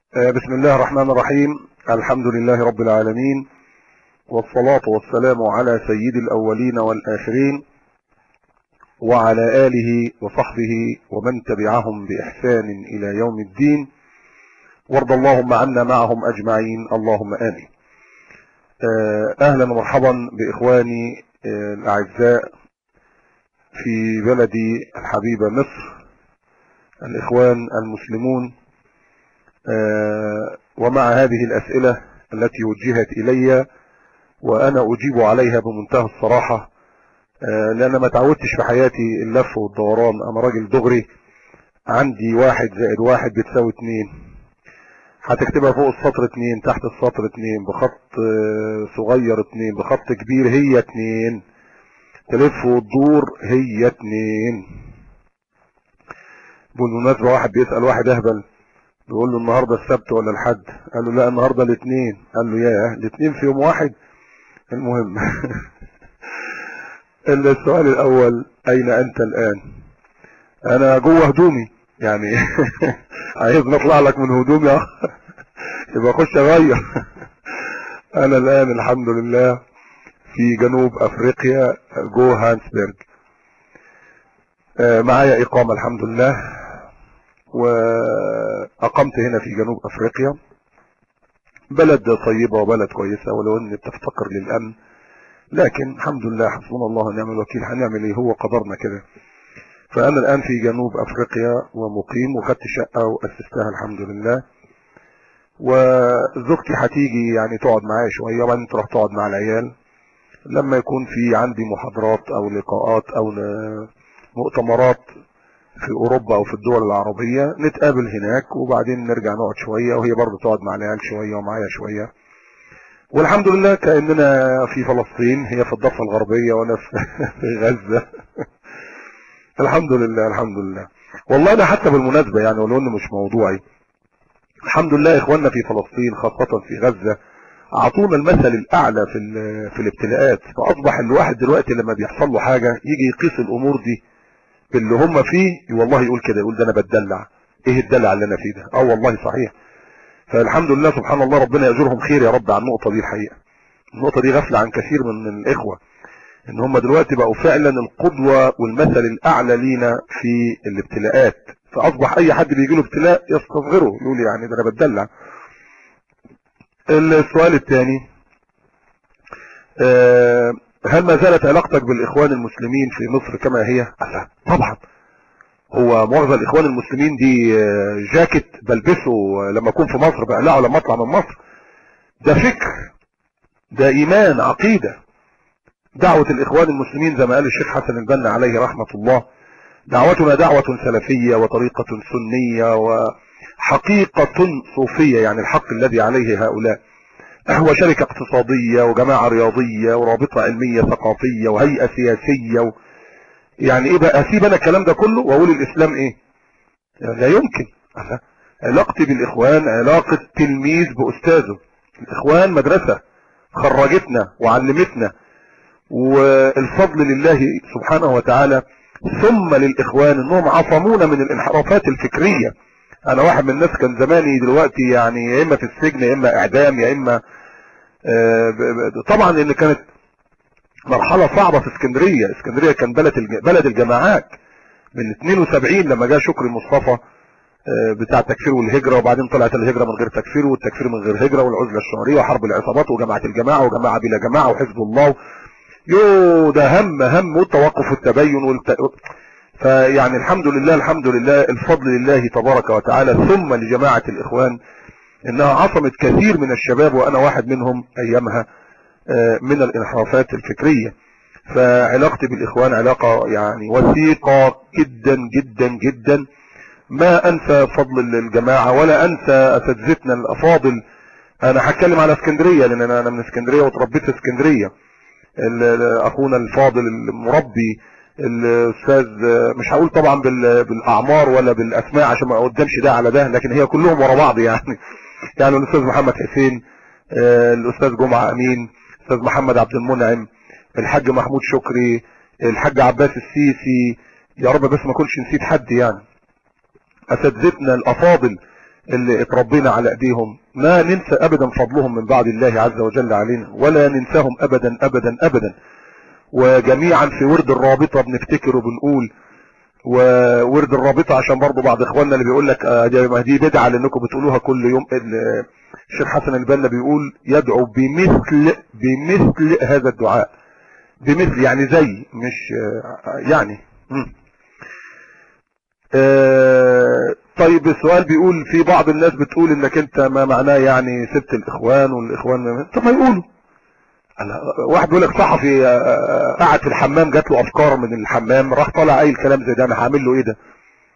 بسم الله الرحمن الرحيم الحمد لله رب العالمين والصلاة والسلام على سيد الأولين والآخرين وعلى آله وصحبه ومن تبعهم بإحسان إلى يوم الدين وارض اللهم عنا معهم أجمعين اللهم آمين أهلا ومرحبا بإخواني الأعزاء في بلدي الحبيبة مصر الإخوان المسلمون ومع هذه الأسئلة التي وجهت إلي وأنا أجيب عليها بمنتهى الصراحة لأن ما تعودتش في حياتي اللف والدوران أنا راجل دغري عندي واحد زائد واحد بتساوي اتنين هتكتبها فوق السطر اتنين تحت السطر اتنين بخط صغير اتنين بخط كبير هي اتنين تلف وتدور هي اتنين بالمناسبة واحد بيسأل واحد اهبل بيقول له النهاردة السبت ولا الحد قال له لا النهاردة الاثنين قال له ياه الاثنين في يوم واحد المهم السؤال الاول اين انت الان انا جوه هدومي يعني عايز نطلع لك من هدومي يبقى خش اغير انا الان الحمد لله في جنوب افريقيا جوهانسبرج معايا اقامة الحمد لله واقمت هنا في جنوب افريقيا بلد طيبة وبلد كويسة ولو ان بتفتقر للامن لكن الحمد لله حسبنا الله ونعم الوكيل هنعمل ايه هو قدرنا كده فانا الان في جنوب افريقيا ومقيم وخدت شقة واسستها الحمد لله وزوجتي هتيجي يعني تقعد معايا شوية وبعدين تروح تقعد مع العيال لما يكون في عندي محاضرات او لقاءات او مؤتمرات في اوروبا او في الدول العربية نتقابل هناك وبعدين نرجع نقعد شوية وهي برضه تقعد مع العيال شوية ومعايا شوية والحمد لله كأننا في فلسطين هي في الضفة الغربية وانا في غزة الحمد لله الحمد لله والله ده حتى بالمناسبة يعني ولو انه مش موضوعي الحمد لله اخواننا في فلسطين خاصة في غزة اعطونا المثل الاعلى في في الابتلاءات فاصبح الواحد دلوقتي لما بيحصل له حاجة يجي يقيس الامور دي باللي هم فيه والله يقول كده يقول ده انا بتدلع ايه الدلع اللي انا فيه ده اه والله صحيح فالحمد لله سبحان الله ربنا يأجرهم خير يا رب على النقطة دي الحقيقة النقطة دي غفلة عن كثير من الإخوة ان هم دلوقتي بقوا فعلا القدوة والمثل الأعلى لينا في الابتلاءات فأصبح أي حد بيجي له ابتلاء يستصغره يقول يعني ده أنا بتدلع السؤال الثاني أه هل ما زالت علاقتك بالإخوان المسلمين في مصر كما هي؟ لا طبعا هو مؤاخذة الإخوان المسلمين دي جاكيت بلبسه لما أكون في مصر بقلعه لما أطلع من مصر ده فكر ده إيمان عقيدة دعوة الإخوان المسلمين زي ما قال الشيخ حسن البنا عليه رحمة الله دعوتنا دعوة سلفية وطريقة سنية وحقيقة صوفية يعني الحق الذي عليه هؤلاء هو شركة اقتصادية وجماعة رياضية ورابطة علمية ثقافية وهيئة سياسية و... يعني ايه بقى اسيب انا الكلام ده كله واقول الاسلام ايه لا يمكن علاقتي بالاخوان علاقة تلميذ باستاذه الاخوان مدرسة خرجتنا وعلمتنا والفضل لله سبحانه وتعالى ثم للاخوان انهم عصمونا من الانحرافات الفكرية انا واحد من الناس كان زماني دلوقتي يعني يا اما في السجن يا اما اعدام يا اما طبعا ان كانت مرحلة صعبة في اسكندرية اسكندرية كان بلد بلد الجماعات من 72 لما جاء شكري مصطفى بتاع التكفير والهجرة وبعدين طلعت الهجرة من غير تكفير والتكفير من غير هجرة والعزلة الشعرية وحرب العصابات وجماعة الجماعة وجماعة بلا جماعة وحزب الله يو ده هم هم والتوقف والتبين والت... فيعني الحمد لله الحمد لله الفضل لله تبارك وتعالى ثم لجماعة الإخوان إنها عصمت كثير من الشباب وأنا واحد منهم أيامها من الانحرافات الفكرية فعلاقتي بالإخوان علاقة يعني وثيقة جدا جدا جدا ما أنسى فضل الجماعة ولا أنسى أساتذتنا الأفاضل أنا هتكلم على اسكندرية لأن أنا من اسكندرية وتربيت في اسكندرية أخونا الفاضل المربي الاستاذ مش هقول طبعا بالاعمار ولا بالاسماء عشان ما اقدمش ده على ده لكن هي كلهم ورا بعض يعني يعني الاستاذ محمد حسين الاستاذ جمعة امين الاستاذ محمد عبد المنعم الحاج محمود شكري الحاج عباس السيسي يا رب بس ما كنتش نسيت حد يعني اساتذتنا الافاضل اللي اتربينا على ايديهم ما ننسى ابدا فضلهم من بعد الله عز وجل علينا ولا ننساهم ابدا ابدا ابدا وجميعا في ورد الرابطة بنفتكر وبنقول وورد الرابطة عشان برضو بعض اخواننا اللي بيقول لك آه دي بدعة لانكم بتقولوها كل يوم الشيخ حسن البنا بيقول يدعو بمثل بمثل هذا الدعاء بمثل يعني زي مش آه يعني آه طيب السؤال بيقول في بعض الناس بتقول انك انت ما معناه يعني سبت الاخوان والاخوان طب ما يقولوا واحد بيقول لك صحفي قعد في الحمام جات له افكار من الحمام راح طالع اي الكلام زي ده انا هعمل له ايه ده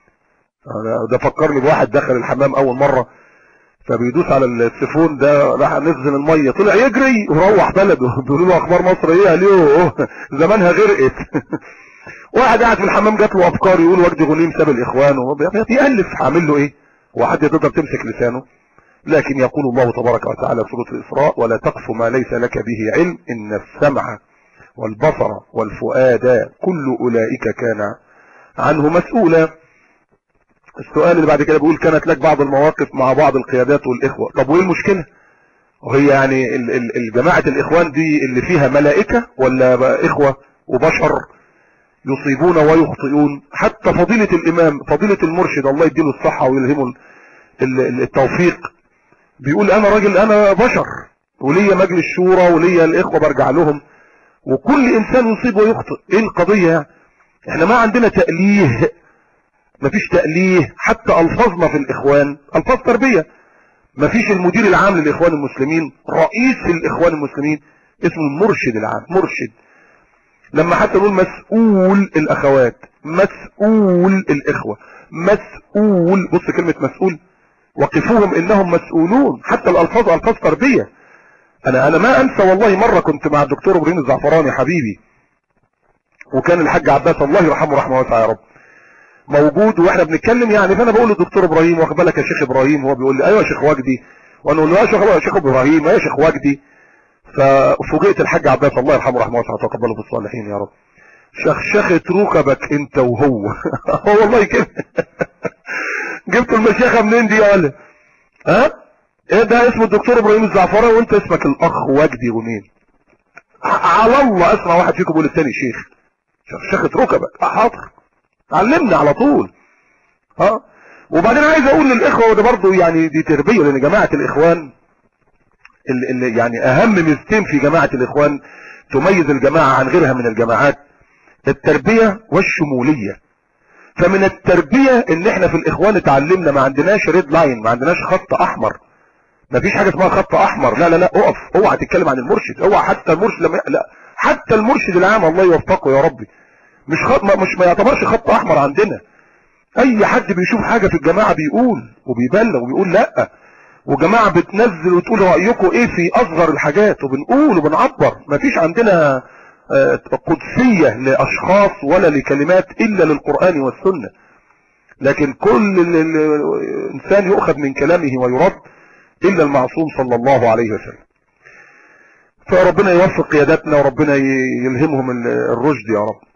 ده فكرني بواحد دخل الحمام اول مرة فبيدوس على السيفون ده راح نزل المية طلع يجري وروح بلده بيقولوا له اخبار مصر ايه اليو زمانها غرقت واحد قاعد في الحمام جات له افكار يقول وجدي غنيم ساب الاخوان بيألف هعمل له ايه وحد تقدر تمسك لسانه لكن يقول الله تبارك وتعالى في سورة الإسراء ولا تقف ما ليس لك به علم إن السمع والبصر والفؤاد كل أولئك كان عنه مسؤولا السؤال اللي بعد كده بيقول كانت لك بعض المواقف مع بعض القيادات والإخوة طب وإيه المشكلة وهي يعني الجماعة الإخوان دي اللي فيها ملائكة ولا إخوة وبشر يصيبون ويخطئون حتى فضيلة الإمام فضيلة المرشد الله يديله الصحة ويلهمه التوفيق بيقول انا راجل انا بشر وليا مجلس شورى وليا الاخوة برجع لهم وكل انسان يصيب ويخطئ ايه القضية يعني احنا ما عندنا تأليه مفيش تأليه حتى الفاظنا في الاخوان الفاظ تربية مفيش المدير العام للاخوان المسلمين رئيس الاخوان المسلمين اسمه المرشد العام مرشد لما حتى نقول مسؤول الاخوات مسؤول الاخوة مسؤول بص كلمة مسؤول وقفوهم انهم مسؤولون حتى الالفاظ الفاظ تربية انا انا ما انسى والله مرة كنت مع الدكتور ابراهيم الزعفراني حبيبي وكان الحاج عباس الله يرحمه رحمه واسعه يا رب موجود واحنا بنتكلم يعني فانا بقول للدكتور ابراهيم واخد بالك يا شيخ ابراهيم هو بيقول لي ايوه يا شيخ وجدي وانا اقول له يا شيخ يا شيخ ابراهيم يا شيخ وجدي ففوجئت الحاج عباس الله يرحمه رحمه واسعه وتقبله في الصالحين يا رب شخشخة ركبك انت وهو هو والله كده جبت المشيخة منين دي يا ولا ها ايه ده اسمه الدكتور ابراهيم الزعفراني وانت اسمك الاخ وجدي غنين على الله اسمع واحد فيكم يقول الثاني شيخ شخشخة ركبك حاضر علمنا على طول ها وبعدين عايز اقول للاخوة وده برضه يعني دي تربية لان جماعة الاخوان اللي, اللي يعني اهم ميزتين في جماعة الاخوان تميز الجماعة عن غيرها من الجماعات التربية والشمولية فمن التربية ان احنا في الاخوان اتعلمنا ما عندناش ريد لاين ما عندناش خط احمر ما فيش حاجة اسمها خط احمر لا لا لا اقف اوعى تتكلم عن المرشد اوعى حتى المرشد لما لا حتى المرشد العام الله يوفقه يا ربي مش خط ما مش ما يعتبرش خط احمر عندنا اي حد بيشوف حاجة في الجماعة بيقول وبيبلغ وبيقول لا وجماعة بتنزل وتقول رأيكم ايه في اصغر الحاجات وبنقول وبنعبر ما فيش عندنا قدسية لأشخاص ولا لكلمات إلا للقرآن والسنة لكن كل الإنسان يؤخذ من كلامه ويرد إلا المعصوم صلى الله عليه وسلم فربنا يوفق قياداتنا وربنا يلهمهم الرشد يا رب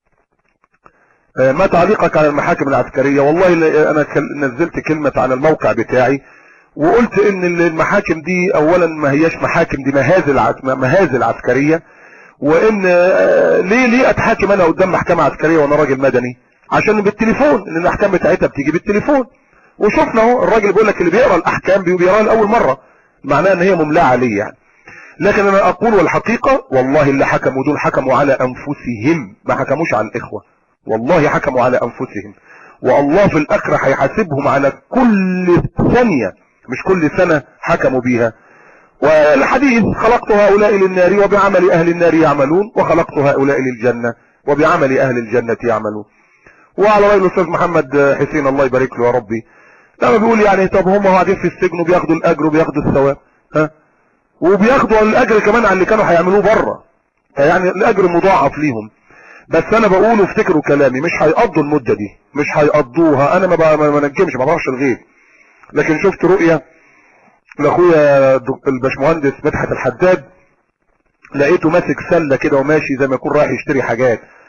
ما تعليقك على المحاكم العسكرية والله أنا نزلت كلمة على الموقع بتاعي وقلت ان المحاكم دي اولا ما هياش محاكم دي مهازل مهازل عسكرية وان ليه ليه اتحاكم انا قدام محكمة عسكرية وانا راجل مدني عشان بالتليفون ان الاحكام بتاعتها بتيجي بالتليفون وشفنا اهو الراجل بيقول لك اللي بيقرا الاحكام بيقراها لاول مرة معناه ان هي مملاه عليه يعني لكن انا اقول والحقيقة والله اللي حكموا دول حكموا على انفسهم ما حكموش على الاخوة والله حكموا على انفسهم والله في الاخرة هيحاسبهم على كل ثانية مش كل سنة حكموا بيها والحديث خلقت هؤلاء للنار وبعمل أهل النار يعملون وخلقت هؤلاء للجنة وبعمل أهل الجنة يعملون وعلى رأي الأستاذ محمد حسين الله يبارك له يا ربي لما بيقول يعني طب هم قاعدين في السجن وبياخدوا الأجر وبياخدوا الثواب ها وبياخدوا الأجر كمان على اللي كانوا هيعملوه بره فيعني الأجر مضاعف ليهم بس انا بقول افتكروا كلامي مش هيقضوا المدة دي مش هيقضوها انا ما بنجمش ما بعرفش الغيب لكن شفت رؤية لاخويا الباشمهندس مدحت الحداد لقيته ماسك سلة كده وماشي زي ما يكون رايح يشتري حاجات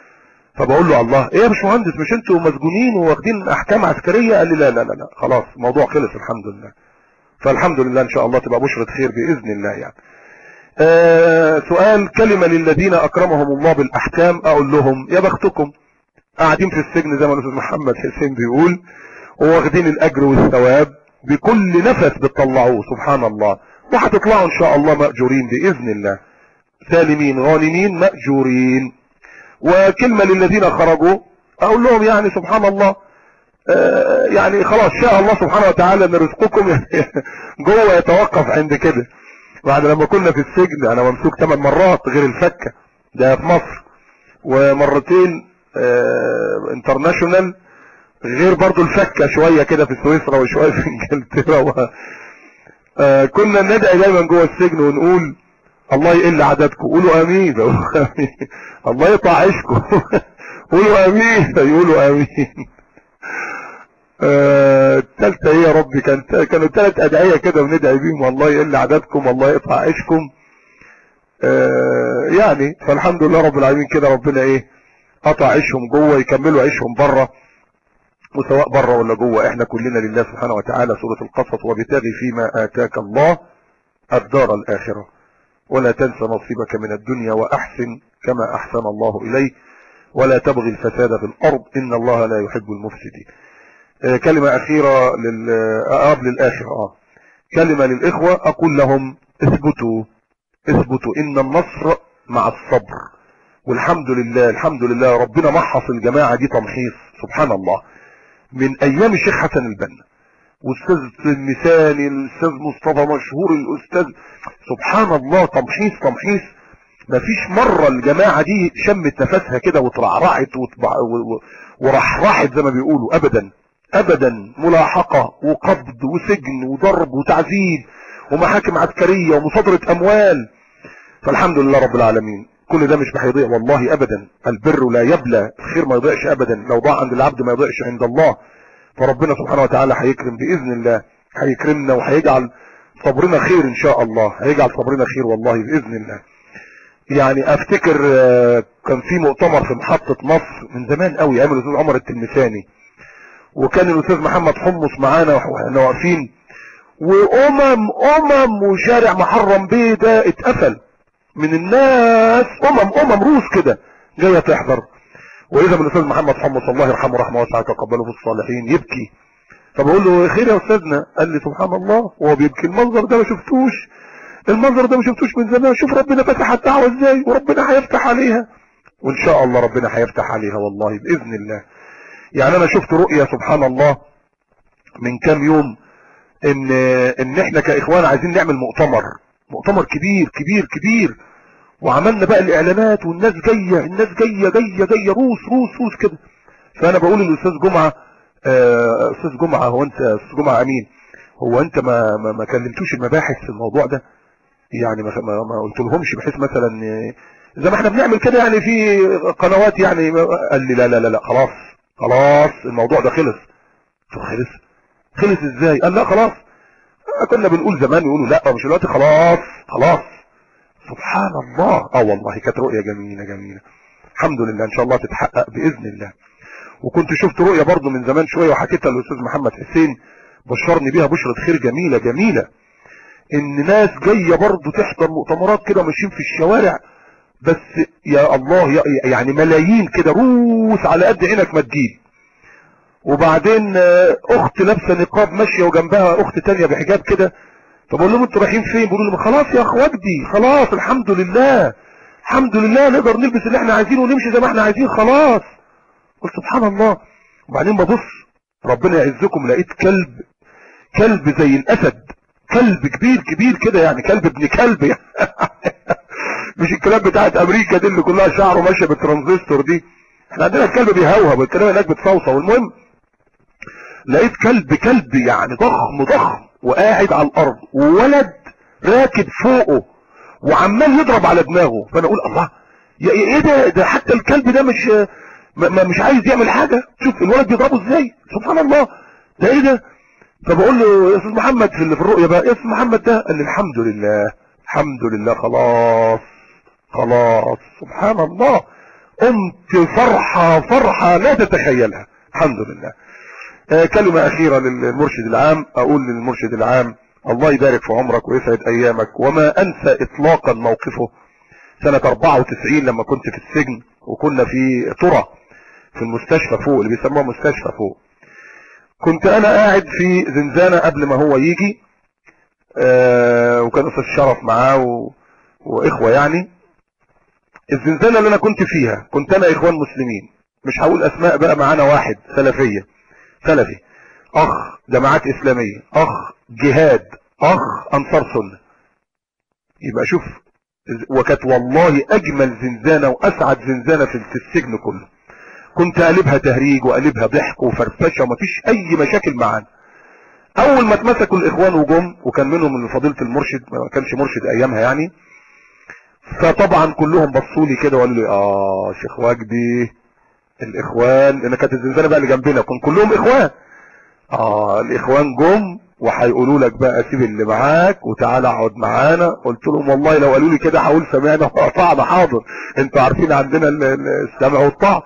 فبقول له الله ايه يا باشمهندس مش انتوا مسجونين وواخدين احكام عسكريه قال لي لا لا لا لا خلاص الموضوع خلص الحمد لله فالحمد لله ان شاء الله تبقى بشرة خير باذن الله يعني آه سؤال كلمة للذين اكرمهم الله بالاحكام اقول لهم يا بختكم قاعدين في السجن زي ما الاستاذ محمد حسين بيقول وواخدين الاجر والثواب بكل نفس بتطلعوه سبحان الله وهتطلعوا ان شاء الله مأجورين باذن الله سالمين غانمين مأجورين وكلمة للذين خرجوا اقول لهم يعني سبحان الله آه يعني خلاص شاء الله سبحانه وتعالى ان رزقكم جوه يتوقف عند كده بعد لما كنا في السجن انا ممسوك 8 مرات غير الفكة ده في مصر ومرتين آه انترناشونال غير برضو الفكة شوية كده في سويسرا وشوية في انجلترا و... آه كنا ندعي دايما جوه السجن ونقول الله يقل عددكم قولوا امين الله يقطع عيشكم قولوا امين يقولوا امين الثالثة آه ايه يا رب كان كانوا ثلاث ادعية كده بندعي بيهم والله يقل عددكم والله يقطع عيشكم آه يعني فالحمد لله رب العالمين كده ربنا ايه قطع عيشهم جوه يكملوا عيشهم بره وسواء بره ولا جوه احنا كلنا لله سبحانه وتعالى سورة القصص وبتغي فيما اتاك الله الدار الاخرة ولا تنس نصيبك من الدنيا واحسن كما احسن الله اليك ولا تبغي الفساد في الارض ان الله لا يحب المفسدين اه كلمة اخيرة لل قبل الاخر اه كلمة للاخوة اقول لهم اثبتوا اثبتوا ان النصر مع الصبر والحمد لله الحمد لله ربنا محص الجماعة دي تمحيص سبحان الله من ايام الشيخ حسن البنا واستاذ المثالي الاستاذ مصطفى مشهور الاستاذ سبحان الله تمحيص تمحيص مفيش مرة الجماعة دي شمت نفسها كده وترعرعت ورحرحت زي ما بيقولوا ابدا ابدا ملاحقة وقبض وسجن وضرب وتعذيب ومحاكم عسكرية ومصادرة اموال فالحمد لله رب العالمين كل ده مش هيضيع والله ابدا البر لا يبلى الخير ما يضيعش ابدا لو ضاع عند العبد ما يضيعش عند الله فربنا سبحانه وتعالى هيكرم باذن الله هيكرمنا وهيجعل صبرنا خير ان شاء الله هيجعل صبرنا خير والله باذن الله يعني افتكر كان في مؤتمر في محطة مصر من زمان قوي ايام الاستاذ عمر التلمساني وكان الاستاذ محمد حمص معانا واحنا واقفين وامم امم وشارع محرم بيه ده اتقفل من الناس امم امم روس كده جايه تحضر واذا بالاستاذ محمد حمص الله يرحمه رحمه واسعه تقبله في الصالحين يبكي فبقول له خير يا استاذنا قال لي سبحان الله وهو بيبكي المنظر ده ما شفتوش المنظر ده ما شفتوش من زمان شوف ربنا فتح الدعوه ازاي وربنا هيفتح عليها وان شاء الله ربنا هيفتح عليها والله باذن الله يعني انا شفت رؤية سبحان الله من كام يوم ان ان احنا كاخوان عايزين نعمل مؤتمر مؤتمر كبير كبير كبير وعملنا بقى الاعلانات والناس جاية الناس جاية جاية جاية روس روس روس كده فانا بقول للاستاذ جمعة آه، استاذ جمعة هو انت استاذ جمعة امين هو انت ما ما, ما كلمتوش المباحث في الموضوع ده يعني ما ما, ما قلت لهمش بحيث مثلا آه، زي ما احنا بنعمل كده يعني في قنوات يعني قال لي لا لا لا لا خلاص خلاص الموضوع ده خلص طب خلص خلص ازاي قال لا خلاص كنا بنقول زمان يقولوا لا مش دلوقتي خلاص خلاص سبحان الله اه والله كانت رؤية جميلة جميلة الحمد لله ان شاء الله تتحقق باذن الله وكنت شفت رؤية برضو من زمان شوية وحكيتها للاستاذ محمد حسين بشرني بيها بشرة خير جميلة جميلة ان ناس جاية برضو تحضر مؤتمرات كده ماشيين في الشوارع بس يا الله يا يعني ملايين كده روس على قد عينك ما تجيب وبعدين اخت لابسه نقاب ماشيه وجنبها اخت تانية بحجاب كده فبقول لهم انتوا رايحين فين بيقولوا لي خلاص يا اخواتي خلاص الحمد لله الحمد لله نقدر نلبس اللي احنا عايزينه ونمشي زي ما احنا عايزين خلاص قلت سبحان الله وبعدين ببص ربنا يعزكم لقيت كلب كلب زي الاسد كلب كبير كبير كده يعني كلب ابن كلب يعني مش الكلاب بتاعت امريكا دي اللي كلها شعره ماشيه بالترانزستور دي احنا عندنا الكلب بيهوهب الكلاب هناك بتصوصه والمهم لقيت كلب كلب يعني ضخم ضخم وقاعد على الارض وولد راكب فوقه وعمال يضرب على دماغه فانا اقول الله يا ايه ده ده حتى الكلب ده مش ما مش عايز يعمل حاجة شوف الولد بيضربه ازاي سبحان الله ده ايه ده فبقول له يا استاذ محمد في اللي في الرؤية بقى يا استاذ محمد ده قال لي الحمد لله الحمد لله خلاص خلاص سبحان الله قمت فرحة فرحة لا تتخيلها الحمد لله آه كلمة اخيرة للمرشد العام اقول للمرشد العام الله يبارك في عمرك ويسعد ايامك وما انسى اطلاقا موقفه سنة 94 لما كنت في السجن وكنا في ترى في المستشفى فوق اللي بيسموها مستشفى فوق كنت انا قاعد في زنزانة قبل ما هو يجي آه وكان استاذ شرف معاه و... واخوة يعني الزنزانة اللي انا كنت فيها كنت انا اخوان مسلمين مش هقول اسماء بقى معانا واحد سلفية سلفي اخ جماعات اسلامية اخ جهاد اخ انصار سنة يبقى شوف وكانت والله اجمل زنزانة واسعد زنزانة في السجن كله كنت قلبها تهريج وقلبها ضحك وفرفشة ومفيش اي مشاكل معانا اول ما اتمسكوا الاخوان وجم وكان منهم من فضيلة المرشد ما كانش مرشد ايامها يعني فطبعا كلهم بصوا لي كده وقالوا لي اه شيخ وجدي الاخوان لان كانت الزنزانه بقى اللي جنبنا كن كلهم اخوان اه الاخوان جم وهيقولوا لك بقى سيب اللي معاك وتعالى اقعد معانا قلت لهم والله لو قالوا لي كده هقول سمعنا وقطعنا حاضر انتوا عارفين عندنا السمع والطاعه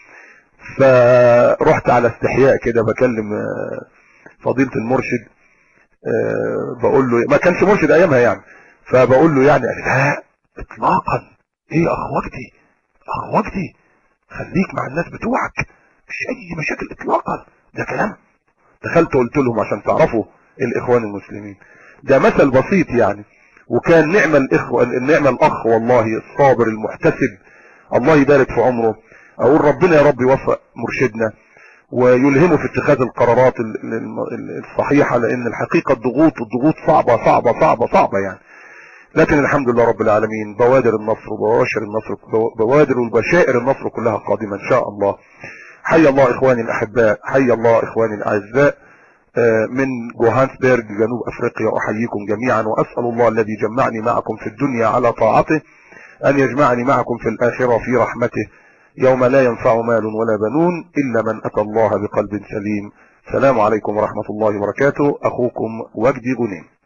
فرحت على استحياء كده بكلم فضيله المرشد بقول له ما كانش مرشد ايامها يعني فبقول له يعني لا اطلاقا ايه اخ وجدي اخ وجدي خليك مع الناس بتوعك مش اي مشاكل اطلاقا ده كلام دخلت قلت لهم عشان تعرفوا الاخوان المسلمين ده مثل بسيط يعني وكان نعم الاخوة نعم الاخ والله الصابر المحتسب الله يبارك في عمره اقول ربنا يا رب يوفق مرشدنا ويلهمه في اتخاذ القرارات الصحيحة لان الحقيقة الضغوط الضغوط صعبة صعبة صعبة صعبة يعني لكن الحمد لله رب العالمين بوادر النصر وبواشر النصر بوادر والبشائر النصر كلها قادمة ان شاء الله حي الله اخواني الاحباء حي الله اخواني الاعزاء من جوهانسبرج جنوب افريقيا احييكم جميعا واسأل الله الذي جمعني معكم في الدنيا على طاعته ان يجمعني معكم في الاخرة في رحمته يوم لا ينفع مال ولا بنون الا من اتى الله بقلب سليم السلام عليكم ورحمة الله وبركاته اخوكم وجدي غنيم